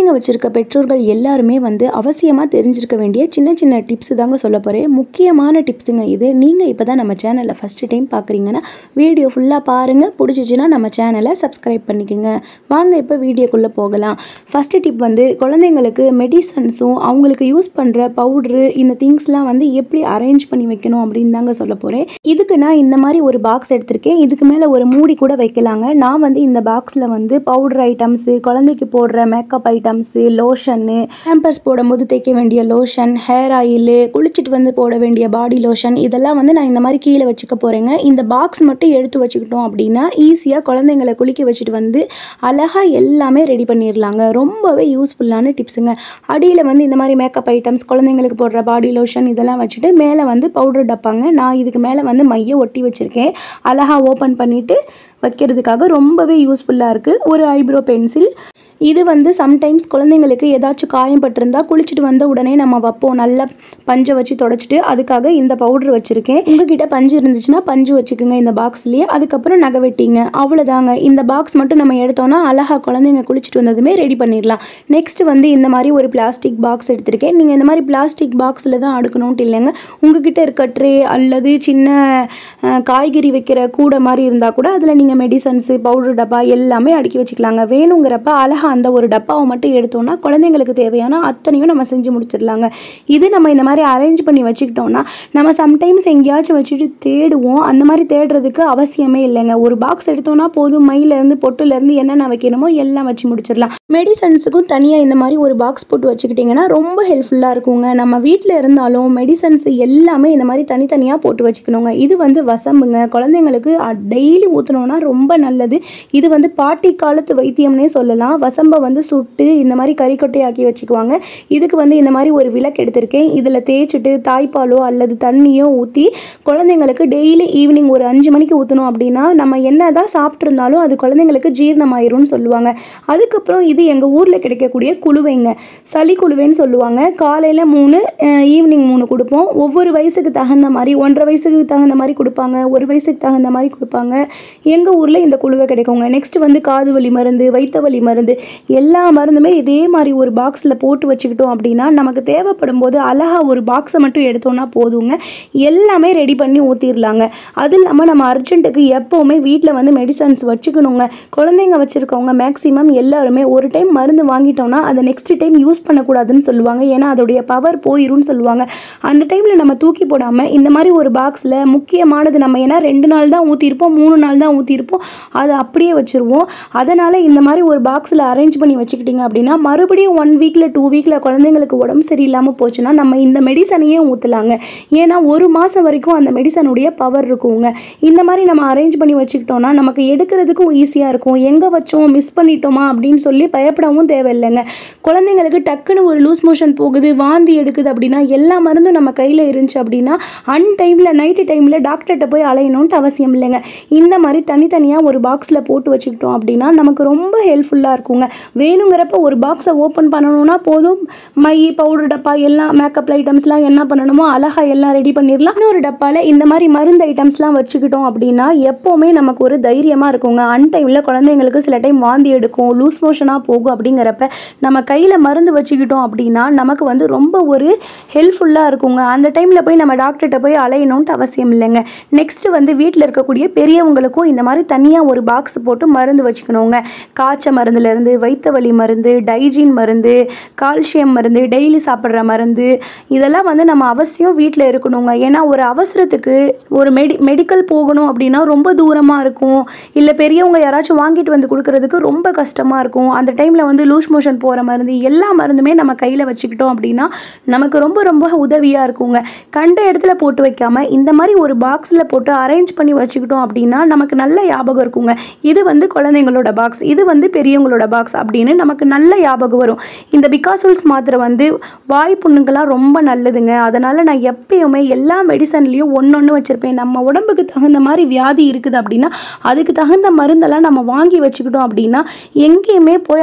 குழந்தைங்க வச்சிருக்க பெற்றோர்கள் எல்லாருமே வந்து அவசியமாக தெரிஞ்சிருக்க வேண்டிய சின்ன சின்ன டிப்ஸ் தாங்க சொல்ல போகிறேன் முக்கியமான டிப்ஸுங்க இது நீங்கள் இப்போ தான் நம்ம சேனலில் ஃபஸ்ட்டு டைம் பார்க்குறீங்கன்னா வீடியோ ஃபுல்லாக பாருங்கள் பிடிச்சிச்சின்னா நம்ம சேனலை சப்ஸ்கிரைப் பண்ணிக்கோங்க வாங்க இப்போ வீடியோக்குள்ளே போகலாம் ஃபஸ்ட்டு டிப் வந்து குழந்தைங்களுக்கு மெடிசன்ஸும் அவங்களுக்கு யூஸ் பண்ணுற பவுட்ரு இந்த திங்ஸ்லாம் வந்து எப்படி அரேஞ்ச் பண்ணி வைக்கணும் அப்படின்னு தாங்க சொல்ல போகிறேன் இதுக்கு நான் இந்த மாதிரி ஒரு பாக்ஸ் எடுத்திருக்கேன் இதுக்கு மேலே ஒரு மூடி கூட வைக்கலாங்க நான் வந்து இந்த பாக்ஸில் வந்து பவுடர் ஐட்டம்ஸு குழந்தைக்கு போடுற மேக்கப் ஐட்டம்ஸு லோஷன்னு பேம்பர்ஸ் போடும்போது தேய்க்க வேண்டிய லோஷன் ஹேர் ஆயிலு குளிச்சுட்டு வந்து போட வேண்டிய பாடி லோஷன் இதெல்லாம் வந்து நான் இந்த மாதிரி கீழே வச்சுக்க போகிறேங்க இந்த பாக்ஸ் மட்டும் எடுத்து வச்சுக்கிட்டோம் அப்படின்னா ஈஸியாக குழந்தைங்களை குளிக்க வச்சுட்டு வந்து அழகாக எல்லாமே ரெடி பண்ணிடலாங்க ரொம்பவே யூஸ்ஃபுல்லான டிப்ஸுங்க அடியில் வந்து இந்த மாதிரி மேக்கப் ஐட்டம்ஸ் குழந்தைங்களுக்கு போடுற பாடி லோஷன் இதெல்லாம் வச்சுட்டு மேலே வந்து பவுடர் டப்பாங்க நான் இதுக்கு மேலே வந்து மைய ஒட்டி வச்சுருக்கேன் அழகாக ஓப்பன் பண்ணிவிட்டு வைக்கிறதுக்காக ரொம்பவே யூஸ்ஃபுல்லாக இருக்குது ஒரு ஐப்ரோ பென்சில் இது வந்து சம்டைம்ஸ் குழந்தைங்களுக்கு ஏதாச்சும் காயம் பட்டிருந்தா குளிச்சுட்டு வந்த உடனே நம்ம வைப்போம் நல்லா பஞ்சை வச்சு தொடச்சிட்டு அதுக்காக இந்த பவுடர் வச்சுருக்கேன் உங்ககிட்ட பஞ்சு இருந்துச்சுன்னா பஞ்சு வச்சுக்கோங்க இந்த பாக்ஸ்லேயே அதுக்கப்புறம் நகை வெட்டிங்க அவ்வளோதாங்க இந்த பாக்ஸ் மட்டும் நம்ம எடுத்தோம்னா அழகாக குழந்தைங்க குளிச்சுட்டு வந்ததுமே ரெடி பண்ணிடலாம் நெக்ஸ்ட் வந்து இந்த மாதிரி ஒரு பிளாஸ்டிக் பாக்ஸ் எடுத்திருக்கேன் நீங்கள் இந்த மாதிரி பிளாஸ்டிக் பாக்ஸில் தான் அடுக்கணும்ட்டு இல்லைங்க உங்ககிட்ட இருக்க ட்ரே அல்லது சின்ன அஹ், காய்கறி வைக்கிற கூடை மாதிரி இருந்தால் கூட அதில் நீங்கள் மெடிசன்ஸு பவுடர் டப்பா எல்லாமே அடுக்கி வச்சுக்கலாங்க வேணுங்கிறப்ப அழகாக அந்த ஒரு டப்பாவை மட்டும் எடுத்தோம்னா குழந்தைங்களுக்கு தேவையான அத்தனையும் நம்ம செஞ்சு முடிச்சிடலாங்க இது நம்ம இந்த மாதிரி அரேஞ்ச் பண்ணி வச்சுக்கிட்டோம்னா நம்ம சம்டைம்ஸ் எங்கேயாச்சும் வச்சுட்டு தேடுவோம் அந்த மாதிரி தேடுறதுக்கு அவசியமே இல்லைங்க ஒரு பாக்ஸ் எடுத்தோம்னா போதும் மயிலேருந்து பொட்டுலேருந்து என்னென்ன வைக்கணுமோ எல்லாம் வச்சு முடிச்சிடலாம் மெடிசன்ஸுக்கும் தனியாக இந்த மாதிரி ஒரு பாக்ஸ் போட்டு வச்சுக்கிட்டிங்கன்னா ரொம்ப ஹெல்ப்ஃபுல்லாக இருக்குங்க நம்ம வீட்டில் இருந்தாலும் மெடிசன்ஸ் எல்லாமே இந்த மாதிரி தனித்தனியாக போட்டு வச்சுக்கணுங்க இது வந்து வசம்புங்க குழந்தைங்களுக்கு டெய்லி ஊற்றணும்னா ரொம்ப நல்லது இது வந்து பாட்டி காலத்து வைத்தியம்னே சொல்லலாம் வசம்பை வந்து சுட்டு இந்த மாதிரி கறிக்கொட்டையாக்கி வச்சுக்குவாங்க இதுக்கு வந்து இந்த மாதிரி ஒரு விளக்கு எடுத்திருக்கேன் இதில் தேய்ச்சிட்டு தாய்ப்பாலோ அல்லது தண்ணியோ ஊற்றி குழந்தைங்களுக்கு டெய்லி ஈவினிங் ஒரு அஞ்சு மணிக்கு ஊற்றணும் அப்படின்னா நம்ம என்ன தான் சாப்பிட்ருந்தாலும் அது குழந்தைங்களுக்கு ஜீரணமாயிரும்னு சொல்லுவாங்க அதுக்கப்புறம் இது எங்கள் ஊரில் கிடைக்கக்கூடிய குழுவைங்க சளி குழுவைன்னு சொல்லுவாங்க காலையில் மூணு ஈவினிங் மூணு கொடுப்போம் ஒவ்வொரு வயசுக்கு தகுந்த மாதிரி ஒன்றரை வயசுக்கு தகுந்த மாதிரி கொடுப்பாங்க ஒரு வயசுக்கு தகுந்த மாதிரி கொடுப்பாங்க எங்கள் ஊரில் இந்த குழுவை கிடைக்குங்க நெக்ஸ்ட் வந்து காது வலி மருந்து வயிற்று வலி மருந்து எல்லா மருந்துமே இதே மாதிரி ஒரு பாக்ஸில் போட்டு வச்சுக்கிட்டோம் அப்படின்னா நமக்கு தேவைப்படும் போது அழகா ஒரு பாக்ஸை மட்டும் எடுத்தோம்னா போதுங்க எல்லாமே ரெடி பண்ணி ஊற்றிடலாங்க அது இல்லாமல் நம்ம அர்ஜென்ட்டுக்கு எப்போவுமே வீட்டில் வந்து மெடிசன்ஸ் வச்சுக்கணுங்க குழந்தைங்க வச்சுருக்கவங்க மேக்ஸிமம் எல்லாருமே ஒரு டைம் மருந்து வாங்கிட்டோம்னா அதை நெக்ஸ்ட் டைம் யூஸ் பண்ணக்கூடாதுன்னு சொல்லுவாங்க ஏன்னா அதோடைய பவர் போயிரும்னு சொல்லுவாங்க அந்த டைமில் நம்ம தூக்கி போடாமல் இந்த மாதிரி ஒரு பாக்ஸில் முக்கியமானது நம்ம ஏன்னா ரெண்டு நாள் தான் ஊற்றிருப்போம் மூணு நாள் தான் ஊற்றிருப்போம் அதை அப்படியே வச்சுருவோம் அதனால் இந்த மாதிரி ஒரு பாக்ஸில் அரேஞ்ச் பண்ணி வச்சுக்கிட்டிங்க அப்படின்னா மறுபடியும் ஒன் வீக்கில் டூ வீக்கில் குழந்தைங்களுக்கு உடம்பு சரியில்லாமல் போச்சுன்னா நம்ம இந்த மெடிசனையே ஊற்றலாங்க ஏன்னா ஒரு மாதம் வரைக்கும் அந்த மெடிசனுடைய பவர் இருக்குங்க இந்த மாதிரி நம்ம அரேஞ்ச் பண்ணி வச்சுக்கிட்டோம்னா நமக்கு எடுக்கிறதுக்கும் ஈஸியாக இருக்கும் எங்கே வச்சோம் மிஸ் பண்ணிட்டோமா அப்படின்னு சொல்லி பயப்படவும் தேவையில்லைங்க குழந்தைங்களுக்கு டக்குன்னு ஒரு லூஸ் மோஷன் போகுது வாந்தி எடுக்குது அப்படின்னா எல்லா மருந்தும் நம்ம கையில் இருந்துச்சு அப்படின்னா அன் டைமில் நைட்டு டைமில் டாக்டர்கிட்ட போய் அலையணும்னு அவசியம் இல்லைங்க இந்த மாதிரி தனித்தனியாக ஒரு பாக்ஸில் போட்டு வச்சுக்கிட்டோம் அப்படின்னா நமக்கு ரொம்ப ஹெல்ப்ஃபுல்லாக இருக்குங்க வேணுங்கிறப்ப ஒரு பாக்ஸை ஓப்பன் பண்ணணும்னா போதும் மை பவுடர் டப்பா எல்லாம் மேக்கப் ஐட்டம்ஸ்லாம் என்ன பண்ணணுமோ அழகா எல்லாம் ரெடி பண்ணிடலாம் இன்னொரு டப்பால இந்த மாதிரி மருந்து ஐட்டம்ஸ்லாம் வச்சுக்கிட்டோம் அப்படின்னா எப்போவுமே நமக்கு ஒரு தைரியமாக இருக்குங்க அன் டைமில் குழந்தைங்களுக்கு சில டைம் வாந்தி எடுக்கும் லூஸ் மோஷனாக போகும் அப்படிங்கிறப்ப நம்ம கையில் மருந்து வச்சுக்கிட்டோம் அப்படின்னா நமக்கு வந்து ரொம்ப ஒரு ஹெல்ப்ஃபுல்லாக இருக்குங்க அந்த டைமில் போய் நம்ம டாக்டர்கிட்ட போய் அலையணும்ட்டு அவசியம் இல்லைங்க நெக்ஸ்ட் வந்து வீட்டில் இருக்கக்கூடிய பெரியவங்களுக்கும் இந்த மாதிரி தனியாக ஒரு பாக்ஸ் போட்டு மருந்து வச்சுக்கணுங்க காய்ச்ச மருந்துலேருந்து வயிற்று வலி மருந்து டைஜின் மருந்து கால்சியம் மருந்து டெய்லி சாப்பிட்ற மருந்து இதெல்லாம் வந்து நம்ம அவசியம் வீட்டில் இருக்கணுங்க ஏன்னா ஒரு அவசரத்துக்கு ஒரு மெடி மெடிக்கல் போகணும் அப்படின்னா ரொம்ப தூரமாக இருக்கும் இல்லை பெரியவங்க யாராச்சும் வாங்கிட்டு வந்து கொடுக்கறதுக்கு ரொம்ப கஷ்டமாக இருக்கும் அந்த டைமில் வந்து லூஸ் மோஷன் போகிற மருந்து எல்லா மருந்துமே நம்ம கையில் வச்சுக்கிட்டோம் அப்படின்னா நமக்கு ரொம்ப ரொம்ப உதவியாக இருக்குங்க கண்ட இடத்துல போட்டு வைக்காம இந்த மாதிரி ஒரு பாக்ஸில் போட்டு அரேஞ்ச் பண்ணி வச்சுக்கிட்டோம் அப்படின்னா நமக்கு நல்ல ஞாபகம் இருக்குங்க இது வந்து குழந்தைங்களோட பாக்ஸ் இது வந்து பெரியவங்களோட பாக்ஸ் அப்படின்னு நமக்கு நல்ல ஞாபகம் வரும் இந்த பிகாசூல்ஸ் மாத்திரை வந்து வாய் புண்ணுக்கெல்லாம் ரொம்ப நல்லதுங்க அதனால நான் எப்பயுமே எல்லா மெடிசன்லேயும் ஒன்னொன்று வச்சிருப்பேன் நம்ம உடம்புக்கு தகுந்த மாதிரி வியாதி இருக்குது அப்படின்னா அதுக்கு தகுந்த மருந்தெல்லாம் நம்ம வாங்கி வச்சுக்கிட்டோம் அப்படின்னா எங்கேயுமே போய்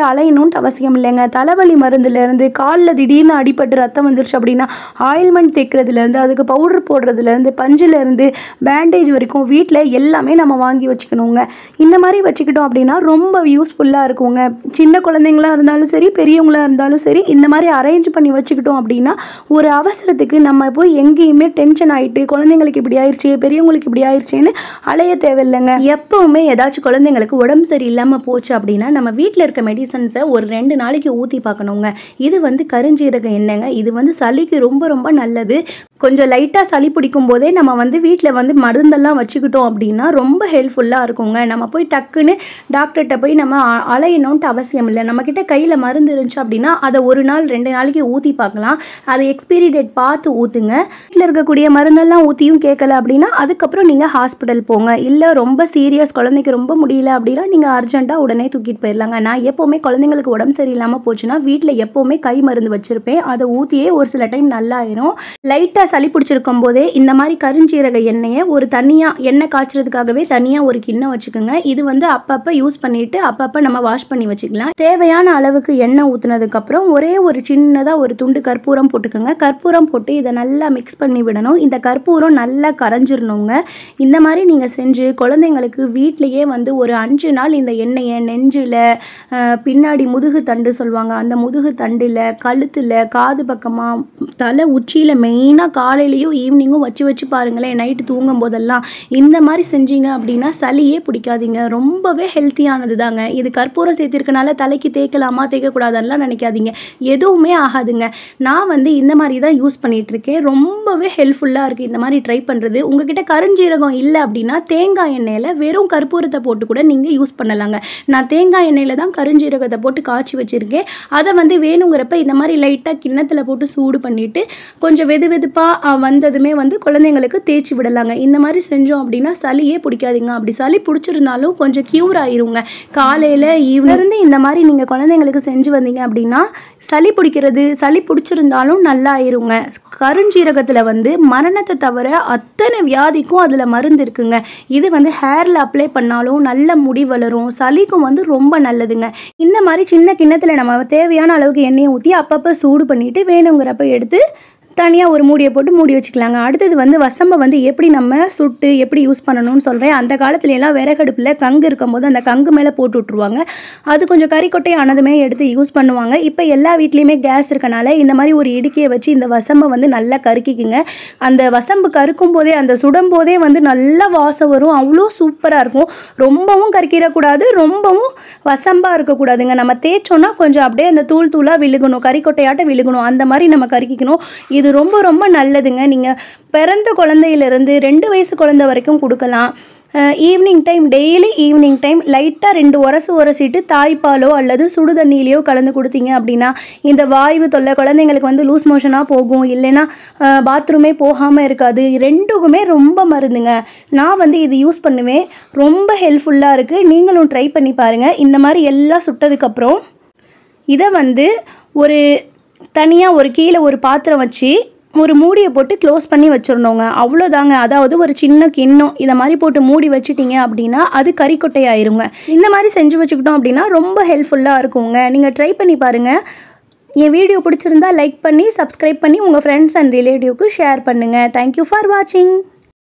அலையணும்ட்டு அவசியம் இல்லைங்க தலைவலி மருந்துலேருந்து காலில் திடீர்னு அடிபட்டு ரத்தம் வந்துருச்சு அப்படின்னா ஆயில்மெண்ட் தேய்க்கிறதுலேருந்து அதுக்கு பவுடர் போடுறதுலேருந்து பஞ்சுலேருந்து பேண்டேஜ் வரைக்கும் வீட்டில் எல்லாமே நம்ம வாங்கி வச்சுக்கணுங்க இந்த மாதிரி வச்சுக்கிட்டோம் அப்படின்னா ரொம்ப யூஸ்ஃபுல்லாக இருக்குங்க சின்ன குழந்தைங்களா இருந்தாலும் சரி பெரியவங்களா இருந்தாலும் சரி இந்த மாதிரி அரேஞ்ச் பண்ணி வச்சுக்கிட்டோம் அப்படின்னா ஒரு அவசரத்துக்கு நம்ம போய் எங்கேயுமே டென்ஷன் ஆயிட்டு குழந்தைங்களுக்கு இப்படி ஆயிடுச்சு பெரியவங்களுக்கு இப்படி ஆயிடுச்சுன்னு அலைய தேவையில்லைங்க எப்பவுமே ஏதாச்சும் குழந்தைங்களுக்கு உடம்பு சரியில்லாமல் போச்சு அப்படின்னா நம்ம வீட்டில் இருக்க மெடிசன்ஸை ஒரு ரெண்டு நாளைக்கு ஊற்றி பார்க்கணுங்க இது வந்து கருஞ்சீரக எண்ணெய்ங்க இது வந்து சளிக்கு ரொம்ப ரொம்ப நல்லது கொஞ்சம் லைட்டாக சளி பிடிக்கும் போதே நம்ம வந்து வீட்டில் வந்து மருந்தெல்லாம் வச்சுக்கிட்டோம் அப்படின்னா ரொம்ப ஹெல்ப்ஃபுல்லாக இருக்குங்க நம்ம போய் டக்குன்னு டாக்டர்கிட்ட போய் நம்ம அ- அலையணும்ட்டு அவசியம் இல்லை நம்மக்கிட்ட கையில் மருந்து இருந்துச்சு அப்படின்னா அதை ஒரு நாள் ரெண்டு நாளைக்கு ஊற்றி பார்க்கலாம் அதை எக்ஸ்பீரி டேட் பார்த்து ஊற்றுங்க வீட்டில் இருக்கக்கூடிய மருந்தெல்லாம் ஊற்றியும் கேட்கல அப்படின்னா அதுக்கப்புறம் நீங்கள் ஹாஸ்பிட்டல் போங்க இல்லை ரொம்ப சீரியஸ் குழந்தைக்கு ரொம்ப முடியல அப்படின்னா நீங்கள் அர்ஜென்ட்டாக உடனே தூக்கிட்டு போயிடலாங்க நான் எப்போவுமே குழந்தைங்களுக்கு உடம்பு சரியில்லாமல் போச்சுன்னா வீட்டில் எப்போவுமே கை மருந்து வச்சுருப்பேன் அதை ஊற்றியே ஒரு சில டைம் நல்லாயிரும் லைட்டாக சளி பிடிச்சிருக்கும் போதே இந்த மாதிரி கருஞ்சீரக எண்ணெயை ஒரு தனியாக எண்ணெய் காய்ச்சறதுக்காகவே தனியாக ஒரு கிண்ணம் வச்சுக்கோங்க இது வந்து அப்பப்போ யூஸ் பண்ணிட்டு அப்பப்போ நம்ம வாஷ் பண்ணி வச்சுக்கலாம் தேவையான அளவுக்கு எண்ணெய் ஊற்றுனதுக்கு அப்புறம் ஒரே ஒரு சின்னதாக ஒரு துண்டு கற்பூரம் போட்டுக்கோங்க கற்பூரம் போட்டு இதை நல்லா மிக்ஸ் பண்ணி விடணும் இந்த கற்பூரம் நல்லா கரைஞ்சிரணுங்க இந்த மாதிரி நீங்கள் செஞ்சு குழந்தைங்களுக்கு வீட்லயே வந்து ஒரு அஞ்சு நாள் இந்த எண்ணெயை நெஞ்சில் பின்னாடி முதுகு தண்டு சொல்லுவாங்க அந்த முதுகு தண்டில் கழுத்தில் காது பக்கமாக தலை உச்சியில் மெயினாக காலையிலையும் ஈவினிங்கும் வச்சு வச்சு பாருங்களேன் நைட்டு தூங்கும் போதெல்லாம் இந்த மாதிரி செஞ்சீங்க அப்படின்னா சளியே பிடிக்காதீங்க ரொம்பவே ஹெல்த்தியானது தாங்க இது கற்பூரம் சேர்த்திருக்கனால தலைக்கு தேய்க்கலாமா தேய்க்கக்கூடாதுலாம் நினைக்காதீங்க எதுவுமே ஆகாதுங்க நான் வந்து இந்த மாதிரி தான் யூஸ் பண்ணிட்டு இருக்கேன் ரொம்பவே ஹெல்ப்ஃபுல்லாக இருக்குது இந்த மாதிரி ட்ரை பண்ணுறது உங்ககிட்ட கருஞ்சீரகம் இல்லை அப்படின்னா தேங்காய் எண்ணெயில் வெறும் கற்பூரத்தை போட்டு கூட நீங்கள் யூஸ் பண்ணலாங்க நான் தேங்காய் எண்ணெயில் தான் கருஞ்சீரகத்தை போட்டு காய்ச்சி வச்சிருக்கேன் அதை வந்து வேணுங்கிறப்ப இந்த மாதிரி லைட்டாக கிண்ணத்தில் போட்டு சூடு பண்ணிட்டு கொஞ்சம் வெது வெதுப்பாக வந்ததுமே வந்து குழந்தைங்களுக்கு தேய்ச்சி விடலாங்க இந்த மாதிரி செஞ்சோம் அப்படின்னா சளியே பிடிக்காதுங்க அப்படி சளி பிடிச்சிருந்தாலும் கொஞ்சம் க்யூர் ஆயிருங்க காலையில் ஈவினிங் இருந்து இந்த மாதிரி நீங்கள் குழந்தைங்களுக்கு செஞ்சு வந்தீங்க அப்படின்னா சளி பிடிக்கிறது சளி பிடிச்சிருந்தாலும் நல்லா ஆயிருங்க கருஞ்சீரகத்தில் வந்து மரணத்தை தவிர அத்தனை வியாதிக்கும் அதில் மருந்து இருக்குங்க இது வந்து ஹேரில் அப்ளை பண்ணாலும் நல்ல முடி வளரும் சளிக்கும் வந்து ரொம்ப நல்லதுங்க இந்த மாதிரி சின்ன கிண்ணத்தில் நம்ம தேவையான அளவுக்கு எண்ணெயை ஊற்றி அப்பப்போ சூடு பண்ணிட்டு வேணுங்கிறப்ப எடுத்து தனியாக ஒரு மூடியை போட்டு மூடி வச்சுக்கலாங்க அடுத்தது வந்து வசம்பை வந்து எப்படி நம்ம சுட்டு எப்படி யூஸ் பண்ணணும்னு சொல்கிறேன் அந்த காலத்துல எல்லாம் விறகடுப்பில் கங்கு இருக்கும்போது அந்த கங்கு மேலே போட்டு விட்ருவாங்க அது கொஞ்சம் கறிக்கொட்டை ஆனதுமே எடுத்து யூஸ் பண்ணுவாங்க இப்போ எல்லா வீட்லேயுமே கேஸ் இருக்கனால இந்த மாதிரி ஒரு இடுக்கியை வச்சு இந்த வசம்பை வந்து நல்லா கருக்கிக்குங்க அந்த வசம்பு கருக்கும் போதே அந்த சுடும் போதே வந்து நல்ல வாசம் வரும் அவ்வளோ சூப்பராக இருக்கும் ரொம்பவும் கறிக்கிடக்கூடாது ரொம்பவும் வசம்பாக இருக்கக்கூடாதுங்க நம்ம தேய்ச்சோன்னா கொஞ்சம் அப்படியே அந்த தூள் தூளாக விழுகணும் கறிக்கொட்டையாட்ட விழுகணும் அந்த மாதிரி நம்ம கறிக்கணும் இது ரொம்ப ரொம்ப நல்லதுங்க நீங்கள் பிறந்த குழந்தையிலிருந்து ரெண்டு வயசு குழந்தை வரைக்கும் கொடுக்கலாம் evening time daily evening time லைட்டாக ரெண்டு உரசு உரசிட்டு தாய்ப்பாலோ அல்லது சுடு தண்ணியிலையோ கலந்து கொடுத்தீங்க அப்படின்னா இந்த வாய்வு தொல்லை குழந்தைங்களுக்கு வந்து லூஸ் மோஷனாக போகும் இல்லைன்னா பாத்ரூமே போகாமல் இருக்காது ரெண்டுக்குமே ரொம்ப மருந்துங்க நான் வந்து இது யூஸ் பண்ணுவேன் ரொம்ப ஹெல்ப்ஃபுல்லாக இருக்குது நீங்களும் ட்ரை பண்ணி பாருங்கள் இந்த மாதிரி எல்லாம் சுட்டதுக்கப்புறம் இதை வந்து ஒரு தனியாக ஒரு கீழே ஒரு பாத்திரம் வச்சு ஒரு மூடியை போட்டு க்ளோஸ் பண்ணி வச்சிடணுங்க அவ்வளோதாங்க அதாவது ஒரு சின்ன கிண்ணம் இதை மாதிரி போட்டு மூடி வச்சிட்டீங்க அப்படின்னா அது கறிக்கொட்டை ஆயிருங்க இந்த மாதிரி செஞ்சு வச்சுக்கிட்டோம் அப்படின்னா ரொம்ப ஹெல்ப்ஃபுல்லாக இருக்குங்க நீங்கள் ட்ரை பண்ணி பாருங்கள் என் வீடியோ பிடிச்சிருந்தா லைக் பண்ணி சப்ஸ்கிரைப் பண்ணி உங்கள் ஃப்ரெண்ட்ஸ் அண்ட் ரிலேட்டிவ்க்கு ஷேர் பண்ணுங்கள் தேங்க்யூ ஃபார் வாட்சிங்